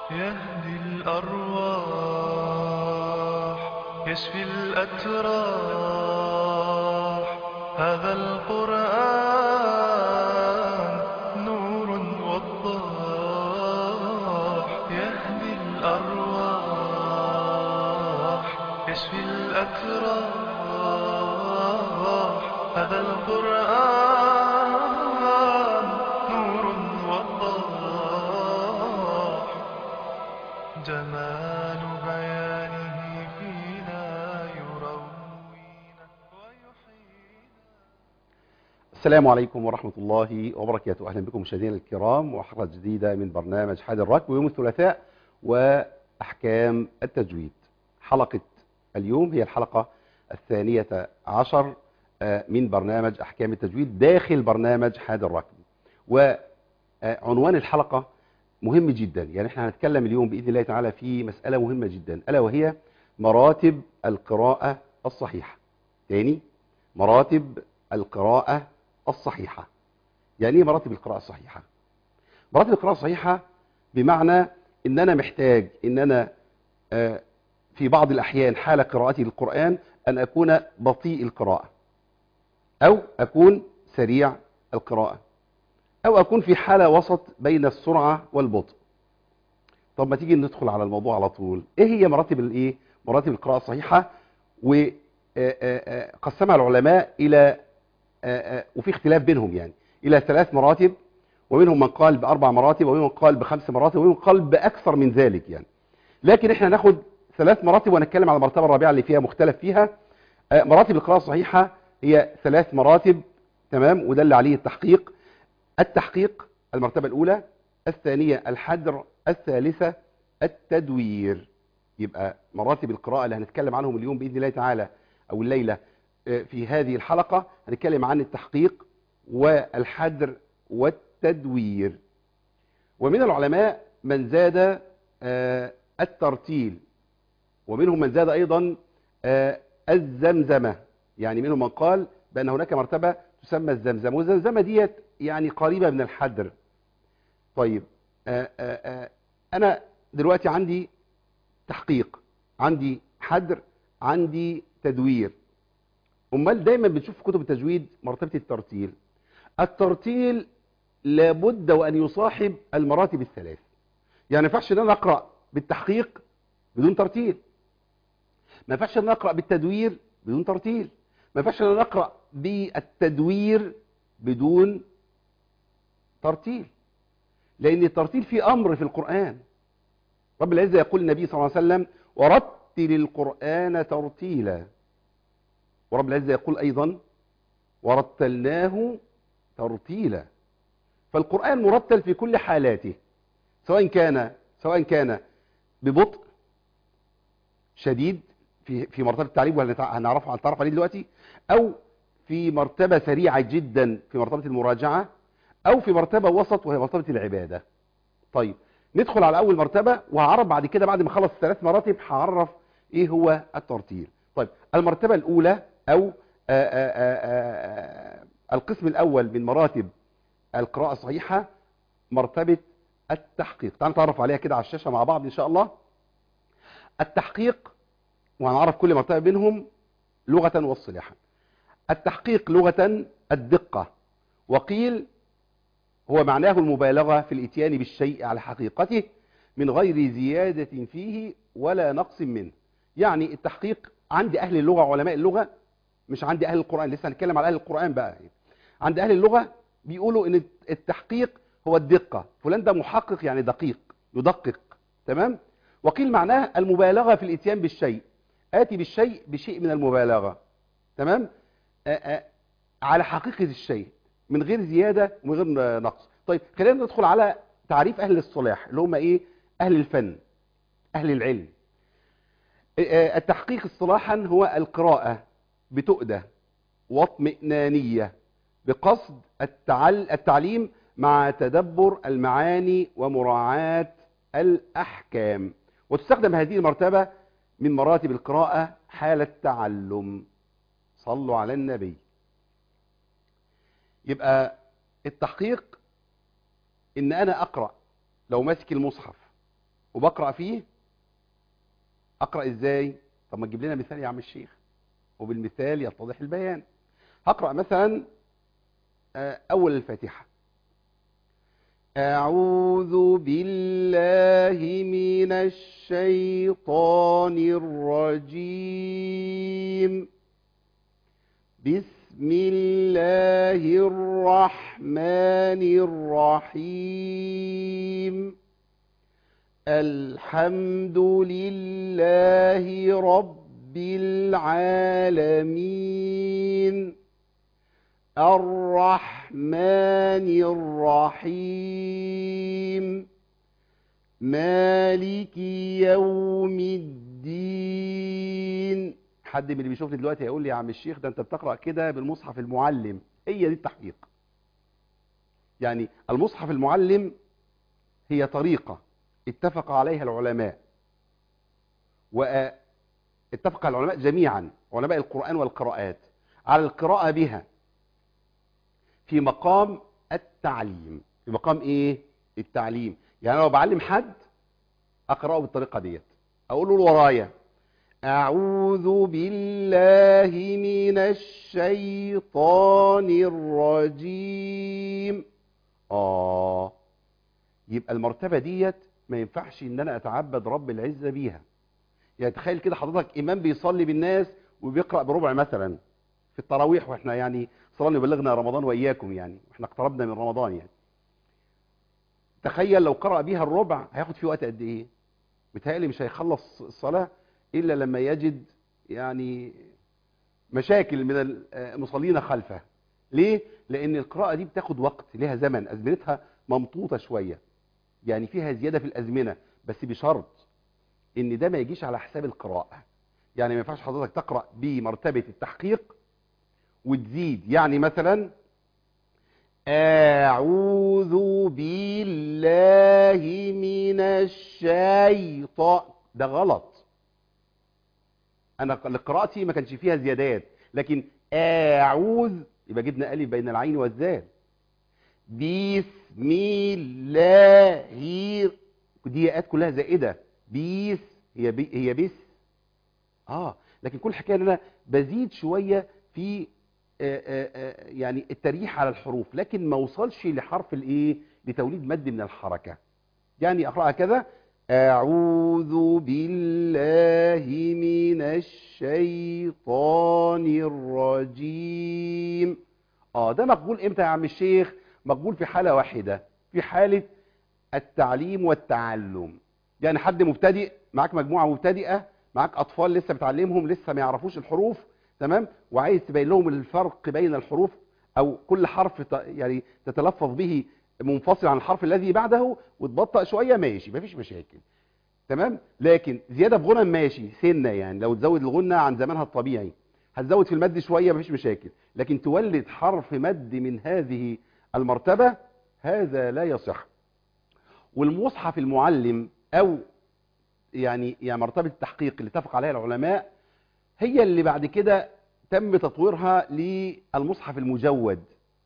يهدي الأرواح يشفي الأتراح هذا القرآن نور وضاح يهدي الأرواح يشفي الأتراح هذا القرآن نور وضاح جمال بيانه فينا يروينا ويحيينا السلام عليكم ورحمة الله وبركاته أهلا بكم مشاهدينا الكرام وحلقة جديدة من برنامج حاد الركب يوم الثلاثاء وأحكام التجويد حلقة اليوم هي الحلقة الثانية عشر آه، من برنامج أحكام التجويد داخل برنامج حاد الركب وعنوان الحلقة مهم جدا يعني احنا هنتكلم اليوم بإذن الله تعالى في مسألة مهمة جدا ألا وهي مراتب القراءة الصحيحة تاني مراتب القراءة الصحيحة يعني ايه مراتب القراءة الصحيحة مراتب القراءة الصحيحة بمعنى ان انا محتاج ان انا آه، في بعض الاحيان حال قراءتي للقرآن ان اكون بطيء القراءة او اكون سريع القراءة او اكون في حالة وسط بين السرعة والبطء طب ما تيجي ندخل على الموضوع على طول ايه هي مراتب الايه مراتب القراءة الصحيحة وقسمها العلماء الى آه، آه، وفي اختلاف بينهم يعني الى ثلاث مراتب ومنهم من قال باربع مراتب ومنهم من قال بخمس مراتب ومنهم من قال باكثر من ذلك يعني لكن احنا ناخد ثلاث مراتب ونتكلم على المرتبه الرابعه اللي فيها مختلف فيها آه، مراتب القراءه الصحيحه هي ثلاث مراتب تمام وده اللي عليه التحقيق التحقيق المرتبه الاولى الثانيه الحدر الثالثه التدوير يبقى مراتب القراءه اللي هنتكلم عنهم اليوم باذن الله تعالى او الليله آه، في هذه الحلقه هنتكلم عن التحقيق والحدر والتدوير ومن العلماء من زاد آه، الترتيل ومنهم من زاد ايضا آه، الزمزمه يعني منهم من قال بان هناك مرتبه تسمى الزمزمه والزمزمه ديت يعني قريبه من الحدر طيب آه، آه، آه، انا دلوقتي عندي تحقيق عندي حدر عندي تدوير امال دايما بنشوف في كتب التجويد مرتبه الترتيل الترتيل لابد وان يصاحب المراتب الثلاث يعني ما ينفعش ان انا اقرا بالتحقيق بدون ترتيل ما ينفعش ان انا اقرا بالتدوير بدون ترتيل ما ينفعش ان انا اقرا بالتدوير بدون ترتيل لان الترتيل فيه امر في القران رب العزه يقول النبي صلى الله عليه وسلم ورتل القران ترتيلا ورب العزه يقول ايضا ورتلناه ترتيلا فالقرآن مرتل في كل حالاته سواء كان سواء كان ببطء شديد في في مرتبة التعليم وهنعرف هنتعرف عليه دلوقتي أو في مرتبة سريعة جدا في مرتبة المراجعة أو في مرتبة وسط وهي مرتبة العبادة طيب ندخل على أول مرتبة وهعرف بعد كده بعد ما أخلص الثلاث مراتب هعرف إيه هو الترتيل طيب المرتبة الأولى أو آآ آآ آآ القسم الأول من مراتب القراءة الصحيحة مرتبة التحقيق تعالوا نتعرف عليها كده على الشاشة مع بعض إن شاء الله التحقيق وهنعرف كل مرتبة منهم لغة واصطلاحا التحقيق لغة الدقة وقيل هو معناه المبالغة في الاتيان بالشيء على حقيقته من غير زيادة فيه ولا نقص منه يعني التحقيق عند أهل اللغة علماء اللغة مش عند أهل القرآن لسه هنتكلم على أهل القرآن بقى عند أهل اللغة بيقولوا ان التحقيق هو الدقة فلان ده محقق يعني دقيق يدقق تمام وقيل معناه المبالغة في الاتيان بالشيء آتي بالشيء بشيء من المبالغة تمام آآ آآ على حقيقة الشيء من غير زيادة ومن غير نقص طيب خلينا ندخل على تعريف أهل الصلاح اللي هم إيه أهل الفن أهل العلم آآ التحقيق اصطلاحا هو القراءة بتؤدة واطمئنانية بقصد التعل... التعليم مع تدبر المعاني ومراعاة الأحكام وتستخدم هذه المرتبة من مراتب القراءة حال التعلم صلوا على النبي يبقى التحقيق ان انا اقرأ لو ماسك المصحف وبقرأ فيه اقرأ ازاي طب ما تجيب لنا مثال يا عم الشيخ وبالمثال يتضح البيان هقرأ مثلا آه، اول الفاتحة أعوذ بالله من الشيطان الرجيم بسم الله الرحمن الرحيم الحمد لله رب العالمين الرحمن الرحيم مالك يوم الدين حد من اللي بيشوفني دلوقتي هيقول لي يا عم الشيخ ده انت بتقرأ كده بالمصحف المعلم هي دي التحقيق يعني المصحف المعلم هي طريقة اتفق عليها العلماء واتفق العلماء جميعا علماء القرآن والقراءات على القراءة بها في مقام التعليم في مقام ايه التعليم يعني لو بعلم حد اقراه بالطريقه ديت اقول له ورايا اعوذ بالله من الشيطان الرجيم اه يبقى المرتبه ديت ما ينفعش ان انا اتعبد رب العزه بيها يعني تخيل كده حضرتك امام بيصلي بالناس وبيقرا بربع مثلا في التراويح واحنا يعني صلى الله يبلغنا رمضان واياكم يعني احنا اقتربنا من رمضان يعني تخيل لو قرأ بيها الربع هياخد فيه وقت قد ايه متهيألي مش هيخلص الصلاة الا لما يجد يعني مشاكل من المصلين خلفه ليه لان القراءة دي بتاخد وقت ليها زمن ازمنتها ممطوطة شوية يعني فيها زيادة في الازمنة بس بشرط ان ده ما يجيش على حساب القراءة يعني ما ينفعش حضرتك تقرأ بمرتبة التحقيق وتزيد يعني مثلا أعوذ بالله من الشيطان ده غلط أنا قراءتي ما كانش فيها زيادات لكن أعوذ يبقى جبنا ألف بين العين والذال بسم الله دي ياءات كلها زائدة بيس هي بي هي بس اه لكن كل حكايه ان انا بزيد شويه في آآ آآ يعني التريح على الحروف لكن ما وصلش لحرف الايه لتوليد مد من الحركه يعني اقراها كذا اعوذ بالله من الشيطان الرجيم اه ده مقبول امتى يا عم الشيخ مقبول في حاله واحده في حاله التعليم والتعلم يعني حد مبتدئ معاك مجموعه مبتدئه معاك اطفال لسه بتعلمهم لسه ما يعرفوش الحروف تمام وعايز تبين لهم الفرق بين الحروف او كل حرف يعني تتلفظ به منفصل عن الحرف الذي بعده وتبطأ شويه ماشي مفيش مشاكل تمام لكن زياده في غنى ماشي سنه يعني لو تزود الغنى عن زمانها الطبيعي هتزود في المد شويه مفيش مشاكل لكن تولد حرف مد من هذه المرتبه هذا لا يصح والمصحف المعلم او يعني يعني مرتبه التحقيق اللي اتفق عليها العلماء هي اللي بعد كده تم تطويرها للمصحف المجود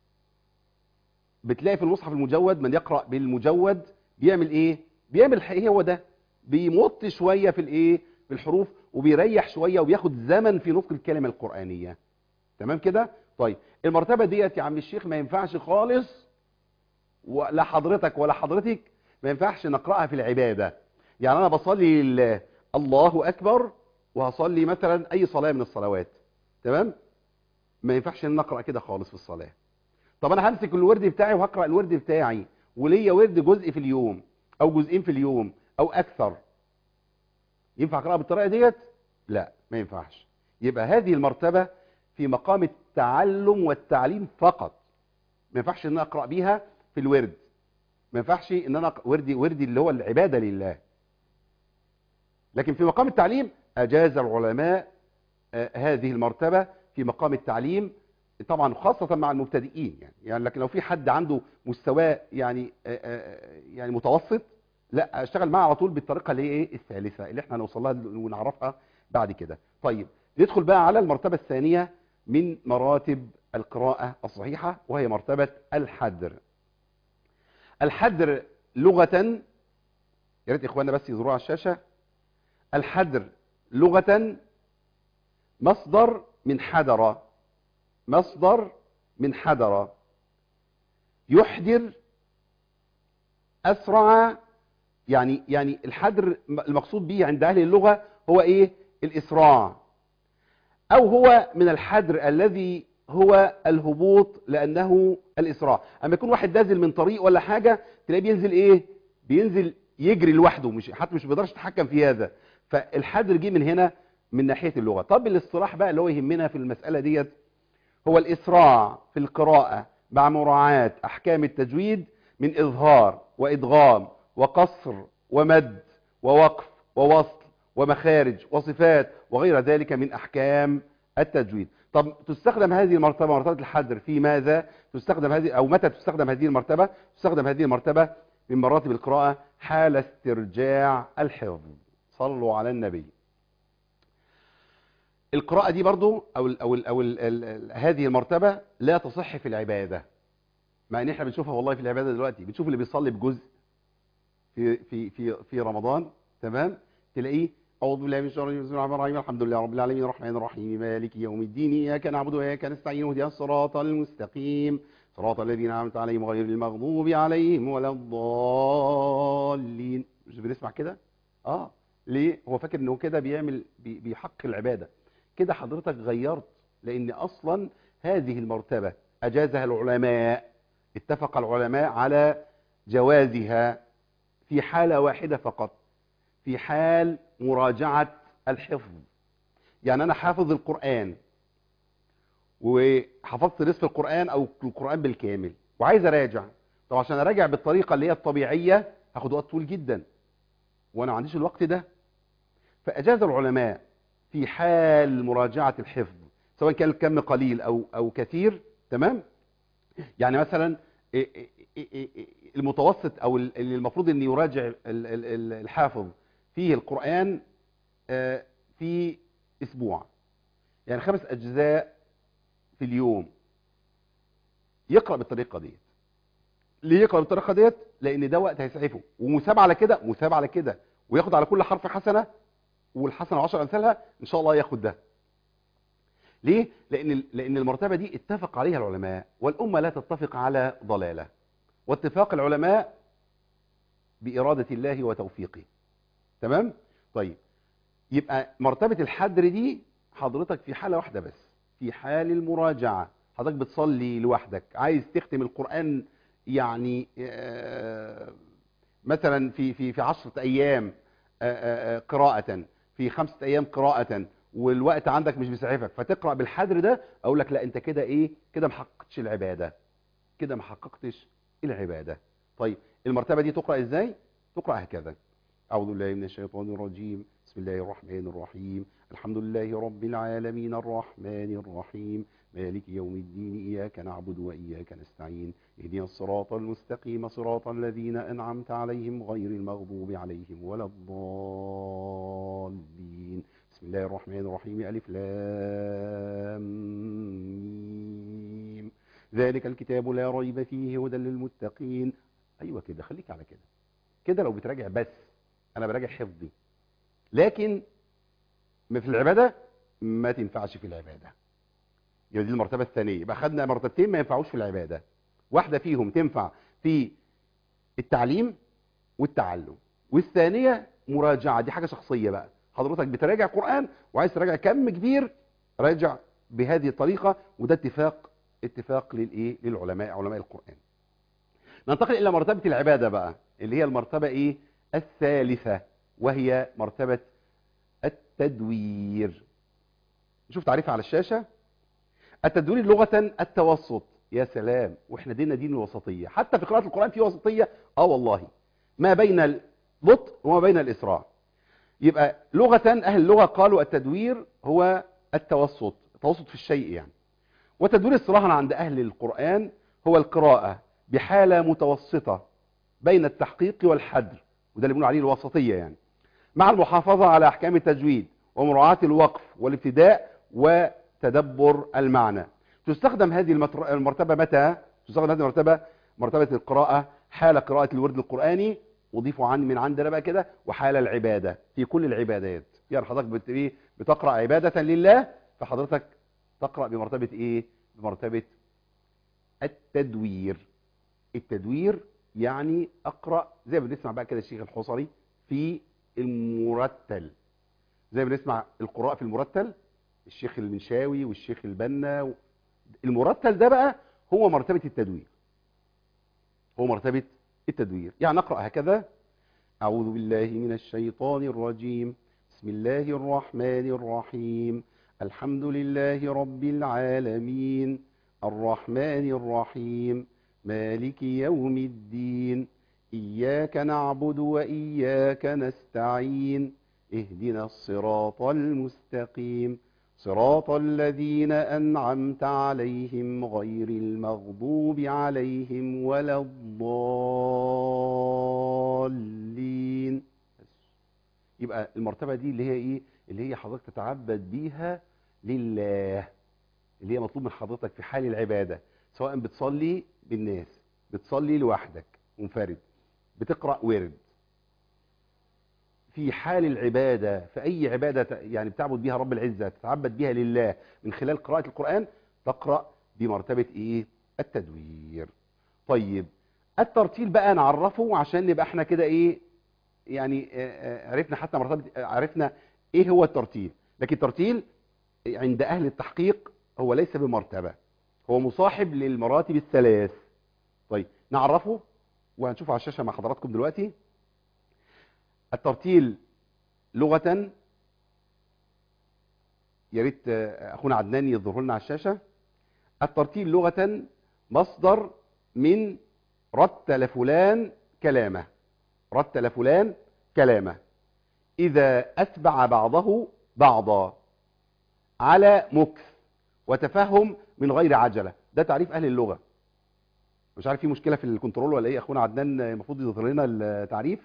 بتلاقي في المصحف المجود من يقرأ بالمجود بيعمل ايه بيعمل ايه هو ده بيمط شوية في الايه في الحروف وبيريح شوية وبياخد زمن في نطق الكلمة القرآنية تمام كده طيب المرتبة ديت يا عم الشيخ ما ينفعش خالص ولا حضرتك ولا حضرتك ما ينفعش نقرأها في العبادة يعني انا بصلي لله الله اكبر وهصلي مثلا اي صلاة من الصلوات تمام ما ينفعش ان اقرا كده خالص في الصلاة طب انا همسك الورد بتاعي وهقرا الورد بتاعي وليا ورد جزء في اليوم او جزئين في اليوم او اكثر ينفع اقراها بالطريقه ديت لا ما ينفعش يبقى هذه المرتبة في مقام التعلم والتعليم فقط ما ينفعش ان انا اقرا بيها في الورد ما ينفعش ان انا أق- وردي وردي اللي هو العبادة لله لكن في مقام التعليم اجاز العلماء آه، هذه المرتبة في مقام التعليم طبعا خاصة مع المبتدئين يعني, يعني لكن لو في حد عنده مستوى يعني آه، آه، يعني متوسط لا اشتغل معاه على طول بالطريقة اللي هي ايه الثالثة اللي احنا هنوصل لها ونعرفها بعد كده طيب ندخل بقى على المرتبة الثانية من مراتب القراءة الصحيحة وهي مرتبة الحدر الحدر لغة يا ريت اخواننا بس يظهروا على الشاشه الحدر لغه مصدر من حدر مصدر من حدر يحدر اسرع يعني يعني الحدر المقصود به عند اهل اللغه هو ايه الاسراع او هو من الحدر الذي هو الهبوط لانه الاسراع اما يكون واحد نازل من طريق ولا حاجه تلاقيه بينزل ايه بينزل يجري لوحده مش حتى مش بيقدرش يتحكم في هذا فالحدر جه من هنا من ناحيه اللغه طب الاصطلاح بقى اللي هو يهمنا في المساله ديت هو الاسراع في القراءه مع مراعاه احكام التجويد من اظهار وادغام وقصر ومد ووقف ووصل ومخارج وصفات وغير ذلك من احكام التجويد طب تستخدم هذه المرتبه مرتبه الحدر في ماذا تستخدم هذه او متى تستخدم هذه المرتبه تستخدم هذه المرتبه من مراتب القراءه حال استرجاع الحفظ صلوا على النبي القراءه دي برضو او ال او ال او ال ال ال هذه المرتبه لا تصح في العباده مع ان احنا بنشوفها والله في العباده دلوقتي بتشوف اللي بيصلي بجزء في في في في رمضان تمام تلاقيه أعوذ بالله من الشيطان الرجيم بسم الله الرحمن الرحيم الحمد لله رب العالمين الرحمن الرحيم مالك يوم الدين إياك نعبد وإياك نستعين اهدنا الصراط المستقيم صراط الذين أنعمت عليهم غير المغضوب عليهم ولا الضالين مش بنسمع كده اه ليه هو فاكر انه كده بيعمل بي- بيحقق العباده كده حضرتك غيرت لان اصلا هذه المرتبه اجازها العلماء اتفق العلماء على جوازها في حاله واحده فقط في حال مراجعه الحفظ يعني انا حافظ القران وحفظت نصف القران او القران بالكامل وعايز اراجع طب عشان اراجع بالطريقه اللي هي الطبيعيه هاخد وقت طويل جدا وانا ما عنديش الوقت ده فاجاز العلماء في حال مراجعه الحفظ سواء كان الكم قليل او او كثير تمام يعني مثلا إيه إيه إيه إيه المتوسط او ال- اللي المفروض ان يراجع ال- ال- ال- الحافظ فيه القران آه، في اسبوع يعني خمس اجزاء في اليوم يقرا بالطريقه ديت ليه يقرا بالطريقه ديت لان ده وقت هيسعفه ومثاب على كده مثاب على كده وياخد على كل حرف حسنه والحسنه 10 امثالها ان شاء الله ياخد ده ليه لان لان المرتبه دي اتفق عليها العلماء والامه لا تتفق على ضلاله واتفاق العلماء باراده الله وتوفيقه تمام طيب يبقى مرتبه الحدر دي حضرتك في حاله واحده بس في حال المراجعه حضرتك بتصلي لوحدك عايز تختم القران يعني آه، مثلا في في في 10 ايام آه، آه، آه، قراءه في خمسة ايام قراءه والوقت عندك مش بيسعفك فتقرا بالحدر ده اقول لك لا انت كده ايه كده ما حققتش العباده كده ما حققتش العباده طيب المرتبه دي تقرا ازاي تقرا هكذا اعوذ بالله من الشيطان الرجيم بسم الله الرحمن الرحيم الحمد لله رب العالمين الرحمن الرحيم مالك يوم الدين إياك نعبد وإياك نستعين اهدنا الصراط المستقيم صراط الذين أنعمت عليهم غير المغضوب عليهم ولا الضالين بسم الله الرحمن الرحيم ألف لام ميم ذلك الكتاب لا ريب فيه هدى للمتقين أيوة كده خليك على كده كده لو بتراجع بس أنا براجع حفظي لكن ما في العبادة ما تنفعش في العبادة يبقى دي المرتبة الثانية يبقى خدنا مرتبتين ما ينفعوش في العبادة واحدة فيهم تنفع في التعليم والتعلم والثانية مراجعة دي حاجة شخصية بقى حضرتك بتراجع قرآن وعايز تراجع كم كبير راجع بهذه الطريقة وده اتفاق اتفاق للايه للعلماء علماء القرآن ننتقل الى مرتبة العبادة بقى اللي هي المرتبة ايه الثالثة وهي مرتبة التدوير نشوف تعريفها على الشاشة التدوير لغة التوسط يا سلام واحنا ديننا دين الوسطية حتى في قراءة القرآن في وسطية اه والله ما بين البطء وما بين الإسراع يبقى لغة أهل اللغة قالوا التدوير هو التوسط التوسط في الشيء يعني وتدوير الصراحة عند أهل القرآن هو القراءة بحالة متوسطة بين التحقيق والحدر وده اللي بنقول عليه الوسطية يعني مع المحافظة على أحكام التجويد ومراعاة الوقف والابتداء وتدبر المعنى تستخدم هذه المتر- المرتبة متى؟ تستخدم هذه المرتبة مرتبة القراءة حال قراءة الورد القرآني وضيفوا عن من عندنا بقى كده وحال العبادة في كل العبادات يعني حضرتك بت ايه بتقرأ عبادة لله فحضرتك تقرأ بمرتبة ايه بمرتبة التدوير التدوير يعني اقرأ زي ما بنسمع بقى كده الشيخ الحصري في المرتل زي ما بنسمع القراء في المرتل الشيخ المنشاوي والشيخ البنا المرتل ده بقى هو مرتبة التدوير هو مرتبة التدوير يعني نقرأ هكذا أعوذ بالله من الشيطان الرجيم بسم الله الرحمن الرحيم الحمد لله رب العالمين الرحمن الرحيم مالك يوم الدين إياك نعبد وإياك نستعين اهدنا الصراط المستقيم صراط الذين أنعمت عليهم غير المغضوب عليهم ولا الضالين يبقى المرتبة دي اللي هي ايه اللي هي حضرتك تتعبد بيها لله اللي هي مطلوب من حضرتك في حال العبادة سواء بتصلي بالناس بتصلي لوحدك منفرد بتقرأ ورد في حال العبادة في أي عبادة ت- يعني بتعبد بها رب العزة تتعبد بها لله من خلال قراءة القرآن تقرأ بمرتبة إيه التدوير طيب الترتيل بقى نعرفه عشان نبقى احنا كده إيه يعني آه، آه، عرفنا حتى مرتبة آه، عرفنا إيه هو الترتيل لكن الترتيل عند أهل التحقيق هو ليس بمرتبة هو مصاحب للمراتب الثلاث طيب نعرفه وهنشوفه على الشاشة مع حضراتكم دلوقتي الترتيل لغة يا ريت آه، اخونا عدنان يظهر لنا على الشاشة الترتيل لغة مصدر من رتل فلان كلامه رتل فلان كلامه إذا أتبع بعضه بعضا على مكث وتفهم من غير عجلة ده تعريف أهل اللغة مش عارف في مشكلة في الكنترول ولا ايه اخونا عدنان المفروض يظهر لنا التعريف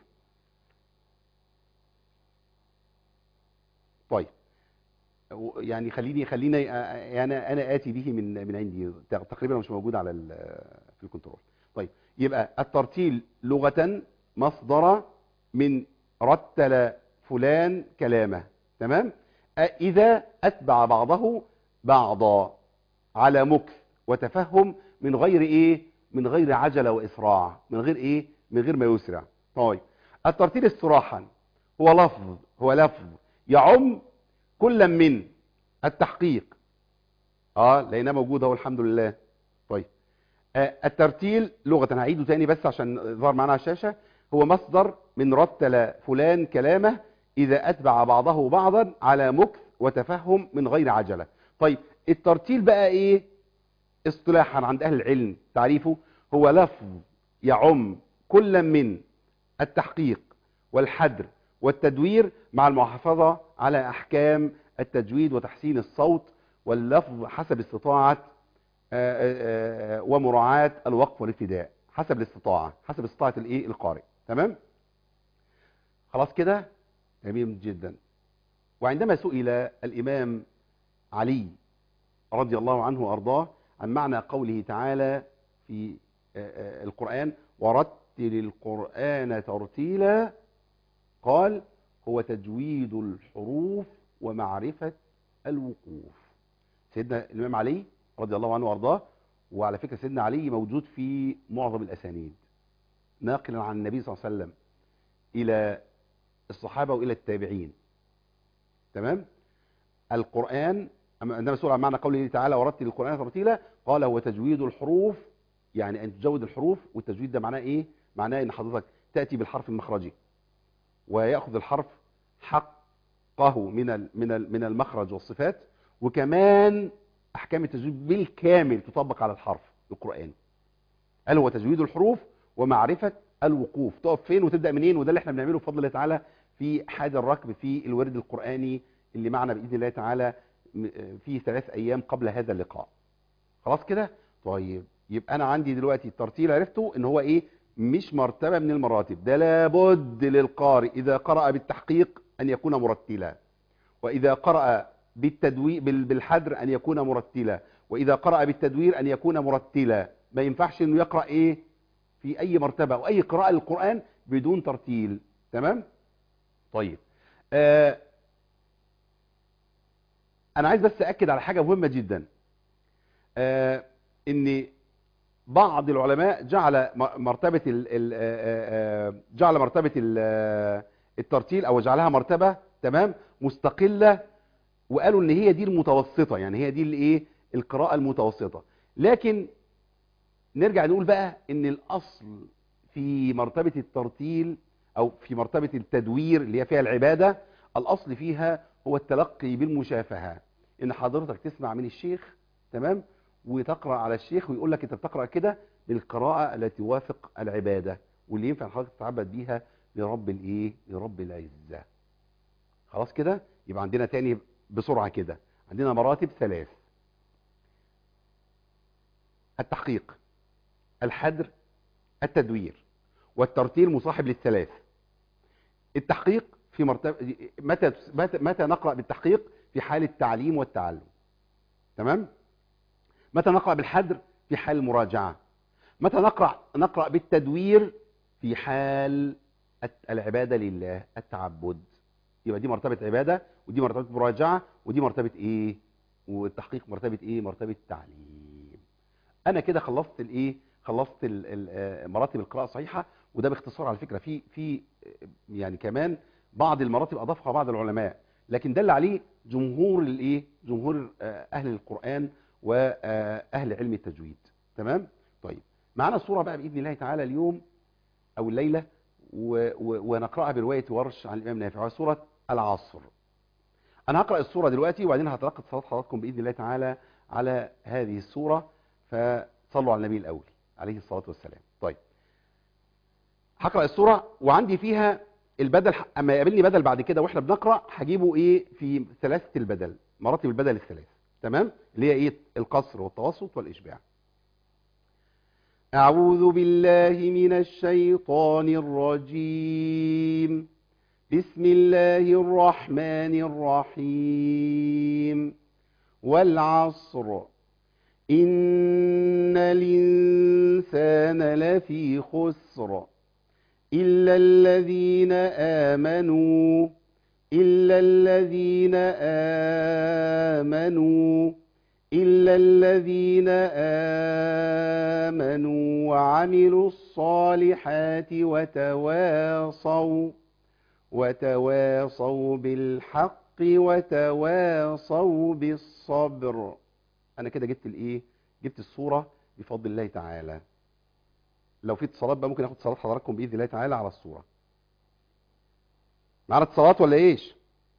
طيب و- يعني خليني خليني انا انا اتي به من من عندي تقريبا مش موجود على ال- في الكنترول طيب يبقى الترتيل لغة مصدر من رتل فلان كلامه تمام أ- اذا اتبع بعضه بعضا على مكث وتفهم من غير ايه من غير عجلة واسراع من غير ايه من غير ما يسرع طيب الترتيل استراحا هو لفظ هو لفظ يعم كل من التحقيق اه لقيناه موجود اهو الحمد لله طيب آه الترتيل لغة هعيده تاني بس عشان ظهر معانا على الشاشة هو مصدر من رتل فلان كلامه إذا أتبع بعضه بعضا على مكث وتفهم من غير عجلة طيب الترتيل بقى إيه اصطلاحا عند أهل العلم تعريفه هو لفظ يعم كل من التحقيق والحدر والتدوير مع المحافظة على أحكام التجويد وتحسين الصوت واللفظ حسب استطاعة آه، آه، آه، ومراعاة الوقف والابتداء حسب الاستطاعة حسب استطاعة الايه القارئ تمام خلاص كده جميل جدا وعندما سئل الإمام علي رضي الله عنه وأرضاه عن معنى قوله تعالى في آه، آه، القرآن ورتل القرآن ترتيلا قال هو تجويد الحروف ومعرفة الوقوف سيدنا الإمام علي رضي الله عنه وارضاه وعلى فكرة سيدنا علي موجود في معظم الأسانيد ناقلا عن النبي صلى الله عليه وسلم إلى الصحابة وإلى التابعين تمام القرآن أما عندما سئل عن معنى قوله تعالى ورتل القرآن ترتيلا قال هو تجويد الحروف يعني أن تجود الحروف والتجويد ده معناه إيه معناه أن حضرتك تأتي بالحرف المخرجي ويأخذ الحرف حقه من ال- من ال- من المخرج والصفات وكمان احكام التجويد بالكامل تطبق على الحرف القراني قال هو تجويد الحروف ومعرفه الوقوف تقف فين وتبدا منين وده اللي احنا بنعمله بفضل الله تعالى في حاد الركب في الورد القراني اللي معنا باذن الله تعالى م- في ثلاث ايام قبل هذا اللقاء خلاص كده طيب يبقى انا عندي دلوقتي الترتيل عرفته ان هو ايه مش مرتبه من المراتب ده لابد للقارئ اذا قرأ بالتحقيق ان يكون مرتلا وإذا قرأ بالتدوي بال- بالحدر أن يكون مرتلا وإذا قرأ بالتدوير أن يكون مرتلا ما ينفعش إنه يقرأ إيه في اي مرتبه او اي قراءه للقران بدون ترتيل تمام طيب آه انا عايز بس اكد على حاجه مهمه جدا آه ان بعض العلماء جعل م- مرتبه ال ال آه، آه، جعل مرتبه ال- آه، الترتيل او جعلها مرتبه تمام مستقله وقالوا ان هي دي المتوسطه يعني هي دي الايه القراءه المتوسطه لكن نرجع نقول بقى ان الاصل في مرتبه الترتيل او في مرتبه التدوير اللي هي فيها العباده الاصل فيها هو التلقي بالمشافهه ان حضرتك تسمع من الشيخ تمام وتقرا على الشيخ ويقول لك انت بتقرا كده بالقراءه التي توافق العباده واللي ينفع حضرتك تتعبد بيها لرب الايه لرب العزه خلاص كده يبقى عندنا تاني بسرعه كده عندنا مراتب ثلاث التحقيق الحدر التدوير والترتيل مصاحب للثلاث التحقيق في مرتبه متى متى متى نقرا بالتحقيق في حال التعليم والتعلم تمام متى نقرا بالحدر في حال المراجعه متى نقرا نقرا بالتدوير في حال الت- العباده لله التعبد يبقى دي مرتبه عباده ودي مرتبه مراجعه ودي مرتبه ايه والتحقيق مرتبه ايه مرتبه تعليم انا كده خلصت الايه خلصت ال- ال- آه، مراتب القراءه الصحيحه وده باختصار على فكره في في آه، يعني كمان بعض المراتب اضافها بعض العلماء لكن دل عليه جمهور الايه جمهور آه، اهل القران واهل علم التجويد تمام طيب معانا صوره بقى باذن الله تعالى اليوم او الليله و- و- ونقراها بروايه ورش عن الامام نافع وهي سوره العصر انا هقرا السوره دلوقتي وبعدين هتلقى اتصالات حضراتكم باذن الله تعالى على هذه السوره فصلوا على النبي الاول عليه الصلاه والسلام طيب هقرا السوره وعندي فيها البدل اما يقابلني بدل بعد كده واحنا بنقرا هجيبه ايه في ثلاثه البدل مراتب البدل الثلاث تمام اللي هي ايه القصر والتوسط والاشباع اعوذ بالله من الشيطان الرجيم بسم الله الرحمن الرحيم والعصر إن الإنسان لفي خسر إلا الذين آمنوا إلا الذين آمنوا إلا الذين آمنوا وعملوا الصالحات وتواصوا وتواصوا بالحق وتواصوا بالصبر انا كده جبت الايه جبت الصوره بفضل الله تعالى لو في اتصالات بقى ممكن اخد اتصالات حضراتكم باذن الله تعالى على الصوره معانا اتصالات ولا ايش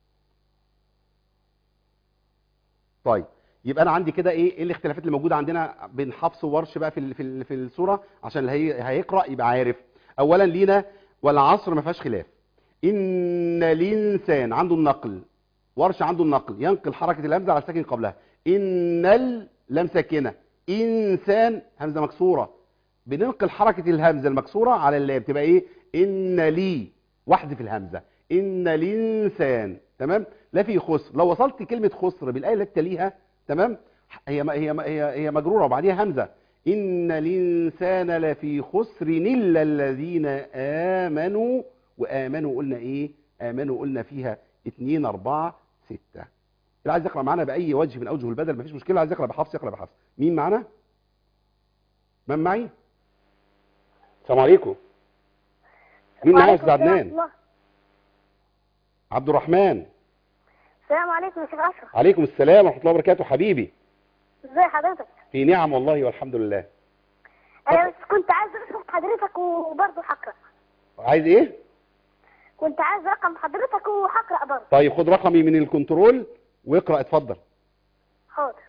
طيب يبقى انا عندي كده ايه ايه الاختلافات اللي موجوده عندنا بين حفص وورش بقى في ال- في ال- في الصوره عشان اللي هي هيقرا يبقى عارف اولا لينا والعصر ما فيهاش خلاف ان الانسان عنده النقل ورش عنده النقل ينقل حركه الهمزه على الساكن قبلها ان ال لام ساكنه انسان همزه مكسوره بننقل حركه الهمزه المكسوره على اللام تبقى ايه ان لي واحذف الهمزه ان الانسان تمام لا في خسر لو وصلت كلمه خسر بالايه التي تليها تمام هي هي هي هي مجروره وبعديها همزه ان الانسان لفي خسر الا الذين امنوا وامنوا قلنا ايه امنوا قلنا فيها 2 4 6 اللي عايز يقرا معانا باي وجه من اوجه البدل مفيش مشكله عايز يقرا بحفص يقرا بحفص مين معانا من معي السلام عليكم مين معايا يا استاذ عدنان عبد الرحمن السلام عليكم يا شيخ اشرف عليكم السلام ورحمه الله وبركاته حبيبي ازي حضرتك في نعم والله والحمد لله انا بس كنت عايز رقم حضرتك وبرضه هقرا عايز ايه كنت عايز رقم حضرتك وهقرا برضه طيب خد رقمي من الكنترول واقرا اتفضل حاضر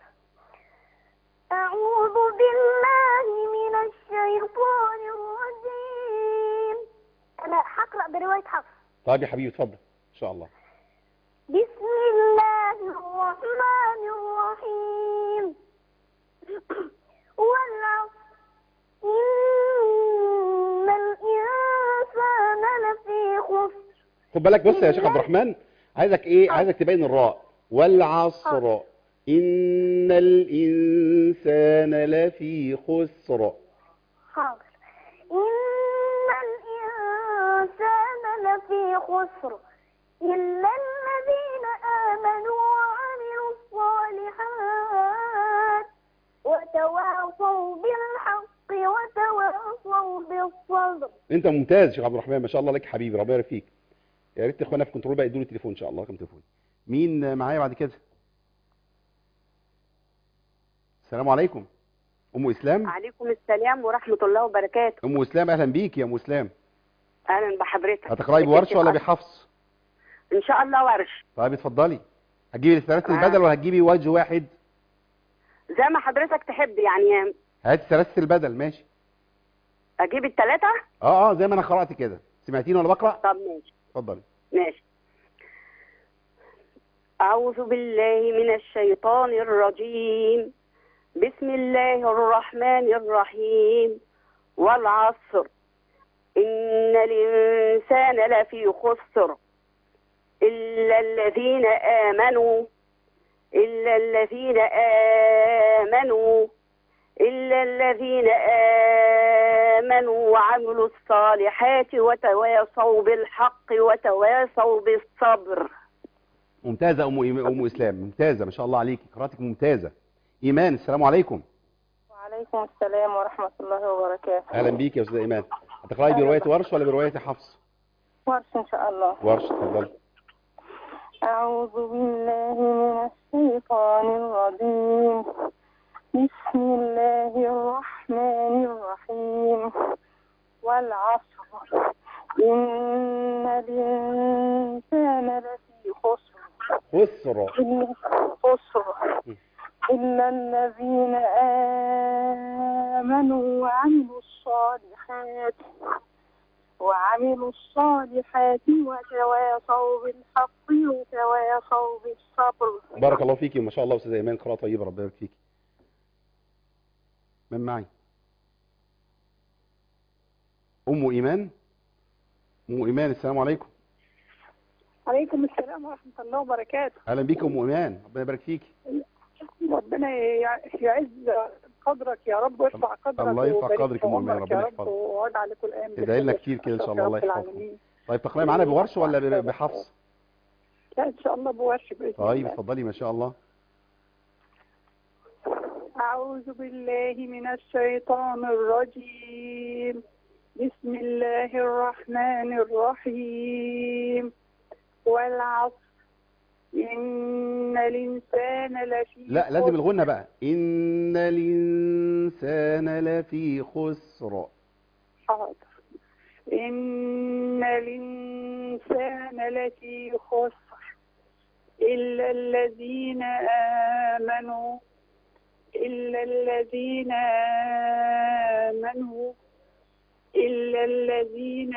أعوذ بالله من الشيطان الرجيم أنا هقرأ برواية حفص طيب يا حبيبي اتفضل ان شاء الله بسم الله الرحمن الرحيم والعصر إن الإنسان لفي خسر خد بالك بص يا شيخ عبد الرحمن عايزك ايه عايزك تبين الراء والعصر ان الانسان لفي خسر حاضر إن خسر إلا الذين آمنوا وعملوا الصالحات وتواصوا بالحق وتواصوا بالصبر انت ممتاز يا شيخ عبد الرحمن ما شاء الله لك حبيبي ربنا يبارك فيك يا ريت اخوانا في كنترول بقى يدوني تليفون ان شاء الله رقم تليفون مين معايا بعد كده السلام عليكم ام اسلام عليكم السلام ورحمة الله وبركاته ام اسلام اهلا بيك يا ام اسلام أهلا بحضرتك هتقراي بورش ولا بحفص إن شاء الله ورش طيب اتفضلي هتجيبي الثلاثه آه. البدل ولا هتجيبي وجه واحد زي ما حضرتك تحب يعني هات ثلاثه البدل ماشي أجيب الثلاثة اه اه زي ما انا قرات كده سمعتيني وانا بقرا طب ماشي اتفضلي ماشي أعوذ بالله من الشيطان الرجيم بسم الله الرحمن الرحيم والعصر إن الإنسان لفي خسر إلا الذين آمنوا إلا الذين آمنوا إلا الذين آمنوا وعملوا الصالحات وتواصوا بالحق وتواصوا بالصبر ممتازه ام إيم- ام اسلام ممتازه ما شاء الله عليكي قراءتك ممتازه ايمان السلام عليكم وعليكم السلام ورحمة الله وبركاته اهلا بيك يا استاذ ايمان هتقراي بروايه ورش ولا بروايه حفص ورش إن شاء الله ورش اتفضلي أعوذ بالله من الشيطان الرجيم بسم الله الرحمن الرحيم والعصر إن الإنسان لفي خسر خسر إلا خسر إلا الذين آمنوا وعملوا الصالحات وعملوا الصالحات وتواصوا بالحق وتواصوا بالصبر بارك الله فيكي وما شاء الله استاذ ايمان قراءه طيبه ربنا يبارك فيكي من معي ام ايمان ام ايمان السلام عليكم عليكم السلام ورحمة الله وبركاته اهلا بيك ام ايمان ربنا يبارك فيكي ربنا يع- يعز قدرك يا رب ويرفع قدرك الله يرفع ويبارك قدرك في يا أم إيمان، عمرك ربنا يا رب يحفظك. ووعد عليكم الأيام ادعي لنا بخير كتير كده ان شاء يا الله الله رب يحفظكم العالمين. طيب تقراي معانا بورش ولا ب- بحفص لا إن شاء الله بورش بإذن طيب الله اتفضلي ما شاء الله أعوذ بالله من الشيطان الرجيم بسم الله الرحمن الرحيم والعصر إن الإنسان لفي لا لازم خسر. الغنى بقى ان الانسان لفي خسر حاضر إن الإنسان لفي خسر إلا الذين آمنوا إلا الذين آمنوا إلا الذين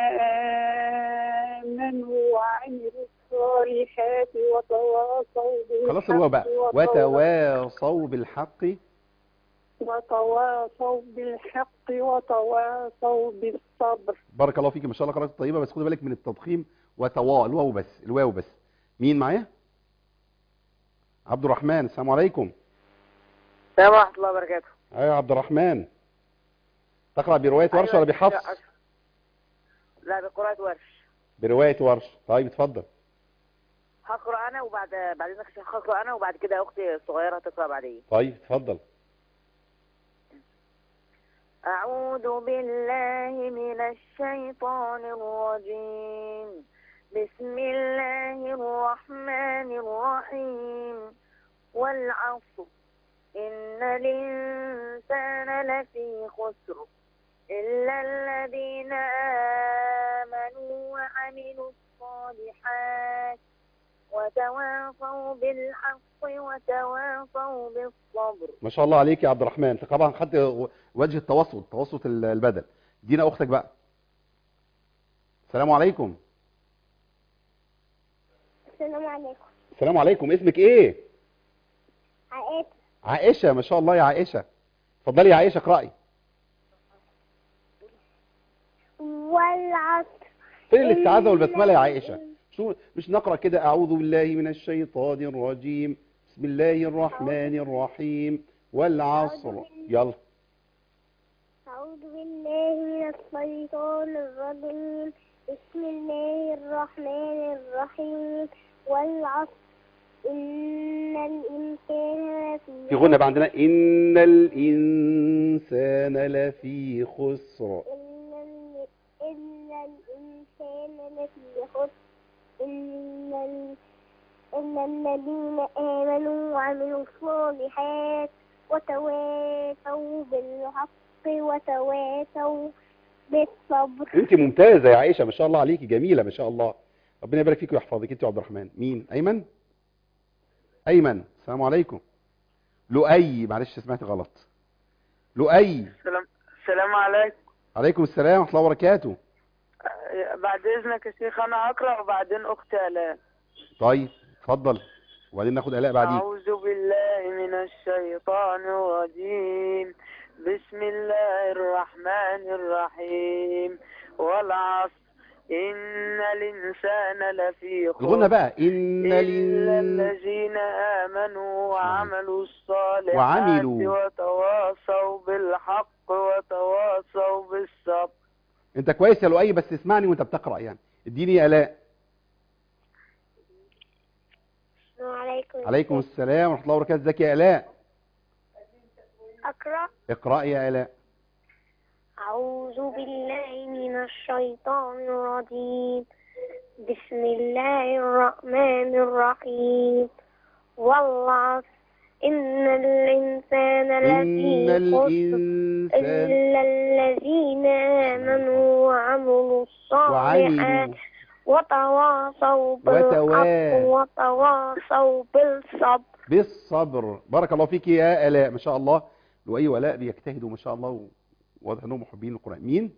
آمنوا وعملوا الصالحات وتواصوا بالحق خلاص الواو بقى وتواصوا بالحق وتواصوا بالحق وتواصوا بالصبر بارك الله فيك ما شاء الله قراءتك طيبه بس خدي بالك من التضخيم وتوا الواو بس الواو بس مين معايا عبد الرحمن السلام عليكم السلام ورحمة الله وبركاته ايوه يا عبد الرحمن تقرا بروايه ورش ولا بحفص لا بقراءة ورش بروايه ورش طيب اتفضل هقرأ أنا وبعد بعدين هقرأ أنا وبعد كده أختي الصغيرة تقرأ بعدين طيب اتفضل أعوذ بالله من الشيطان الرجيم بسم الله الرحمن الرحيم والعصر إن الإنسان لفي خسر إلا الذين آمنوا وعملوا الصالحات وتواصوا بالحق وتواصوا بالصبر ما شاء الله عليك يا عبد الرحمن انت طبعا خدت وجه التوسط توسط ال- البدل دينا اختك بقى السلام عليكم السلام عليكم السلام عليكم اسمك ايه عائلة عائشه ما شاء الله يا عائشه اتفضلي يا عائشه اقراي والعصر فين الاستعاذه والبسمله يا عائشه شو مش نقرا كده اعوذ بالله من الشيطان الرجيم بسم الله الرحمن الرحيم والعصر يلا أعوذ بالله من الشيطان الرجيم بسم الله الرحمن الرحيم والعصر إن الإنسان لفي في غنى بقى عندنا إن الإنسان لفي خسر إن ال- إن الإنسان لفي خسر إن ال- إن الذين آمنوا وعملوا الصالحات وتواصوا بالحق وتواصوا بالصبر انت ممتازة يا عائشة ما شاء الله عليكي جميلة ما شاء الله ربنا يبارك فيك ويحفظك انت وعبد الرحمن مين أيمن أيمن السلام عليكم لؤي معلش سمعت غلط لؤي السلام السلام عليكم عليكم السلام ورحمة الله وبركاته أه، بعد اذنك يا شيخ انا اقرا وبعدين اختي الاء طيب اتفضل وبعدين ناخد آلاء بعديك اعوذ بالله من الشيطان الرجيم بسم الله الرحمن الرحيم والعصر ان الانسان لفي الغنى خسر بقى إن إلا الإن الذين آمنوا وعملوا الصالحات وعملوا. وتواصوا بالحق وتواصوا بالصبر انت كويس يا لؤي بس اسمعني وانت بتقرأ يعني اديني يا آلاء عليكم عليكم السلام ورحمة الله وبركاته ازيك يا آلاء أقرأ اقرأي يا آلاء أعوذ بالله من الشيطان الرجيم بسم الله الرحمن الرحيم والعصر إن الإنسان إن لفي خسر الإنسان إلا الذين آمنوا وعملوا الصالحات وعملوا وتواصوا بالحق وتوا- وتواصوا بالصبر بالصبر بارك الله فيك يا آلاء ما شاء الله لؤي وآلاء بيجتهدوا ما شاء الله واضح انهم محبين للقرآن مين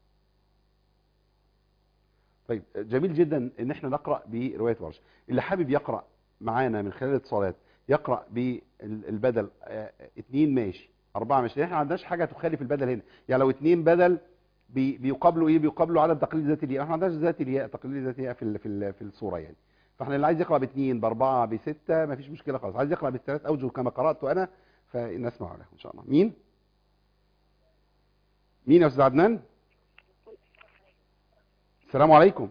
طيب جميل جدا ان احنا نقرأ برواية ورش اللي حابب يقرأ معانا من خلال الاتصالات يقرأ بالبدل آه، اتنين ماشي اربعة ماشي احنا ما عندناش حاجة تخالف البدل هنا يعني لو اتنين بدل بي- بيقابلوا ايه بيقابلوا عدد تقليل ذات الياء احنا ما عندناش ذات الياء تقليل ذات الياء في ال- في ال- في الصورة يعني فاحنا اللي عايز يقرأ باثنين باربعة بستة ما فيش مشكلة خالص عايز يقرأ بالثلاث اوجه كما قرأت انا فنسمع له ان شاء الله مين مين يا استاذ عدنان السلام عليكم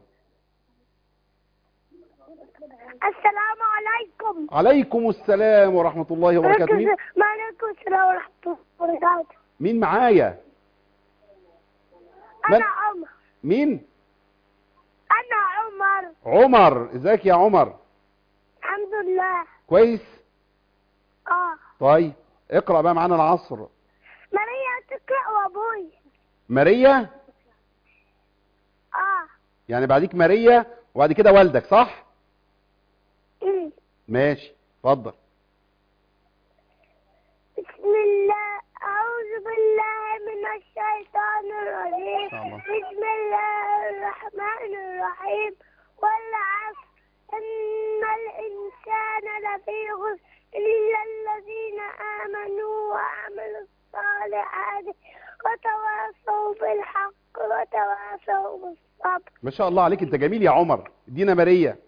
السلام عليكم عليكم السلام ورحمة الله وبركاته مين وعليكم السلام ورحمة الله وبركاته مين معايا من أنا عمر مين أنا عمر عمر ازيك يا عمر الحمد لله كويس اه طيب اقرأ بقى معانا العصر ماريا تقرأ وأبوي ماريا اه يعني بعديك ماريا وبعد كده والدك صح أمم. ماشي اتفضل بسم الله أعوذ بالله من الشيطان الرجيم شاء الله. بسم الله الرحمن الرحيم والعصر إن الإنسان لفي خسر إلا الذين آمنوا وعملوا الصالحات وتواصوا بالحق وتواصوا بالصبر ما شاء الله عليك انت جميل يا عمر ادينا ماريا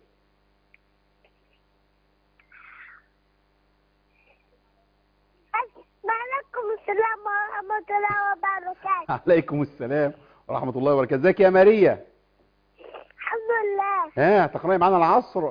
وعليكم السلام ورحمة الله وبركاته عليكم السلام ورحمة الله وبركاته ازيك يا ماريا الحمد لله ها تقرأي معانا العصر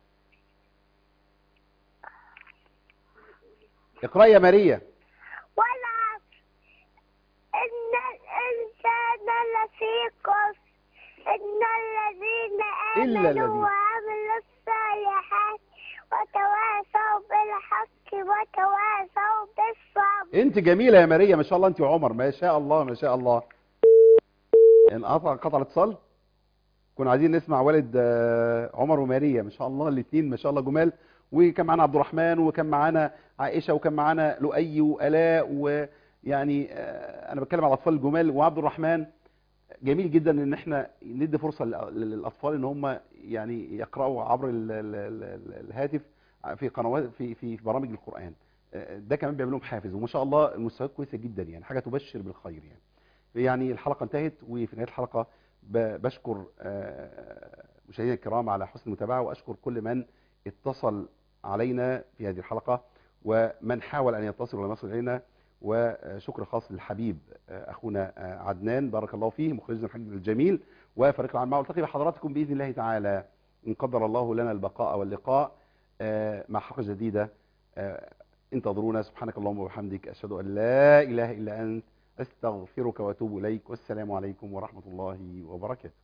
اقرأي يا ماريا والعصر إن الإنسان لفي خسر إن الذين إلا آمنوا الذين- وعملوا الصالحات وتواصوا بالحق وتواصوا بالصبر انت جميلة يا ماريا ما شاء الله انت وعمر ما شاء الله ما شاء الله انقطع قطع الاتصال كنا عايزين نسمع والد آه، عمر وماريا ما شاء الله الاثنين ما شاء الله جمال وكان معانا عبد الرحمن وكان معانا عائشة وكان معانا لؤي وآلاء ويعني آه، انا بتكلم على الاطفال الجمال وعبد الرحمن جميل جدا ان احنا ندي فرصة لل- للاطفال ان هم يعني يقرأوا عبر ال- ال- ال- ال- الهاتف في قنوات في في في برامج القرآن آه، ده كمان بيعمل لهم حافز وما شاء الله المستويات كويسه جدا يعني حاجه تبشر بالخير يعني يعني الحلقه انتهت وفي نهايه الحلقه ب- بشكر آه، مشاهدينا الكرام على حسن المتابعه واشكر كل من اتصل علينا في هذه الحلقه ومن حاول ان يتصل ولم يصل الينا وشكر خاص للحبيب آه، اخونا آه، عدنان بارك الله فيه مخرجنا الحبيب الجميل وفريق العمل معه التقي بحضراتكم باذن الله تعالى ان قدر الله لنا البقاء واللقاء آه، مع حلقه جديده آه، انتظرونا سبحانك اللهم وبحمدك اشهد ان لا اله الا انت استغفرك واتوب اليك والسلام عليكم ورحمه الله وبركاته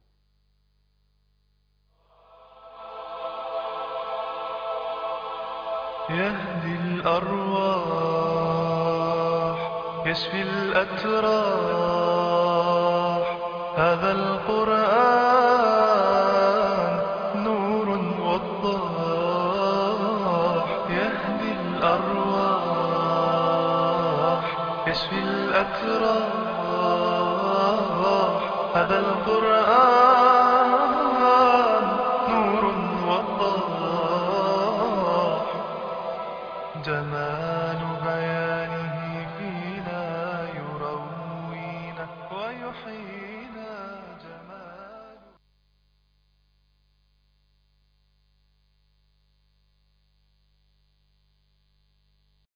يهدي الأرواح يشفي الأتراح هذا القرآن نور وضاح يهدي الأرواح يشفي الأتراح هذا القرآن نور وضاح جمال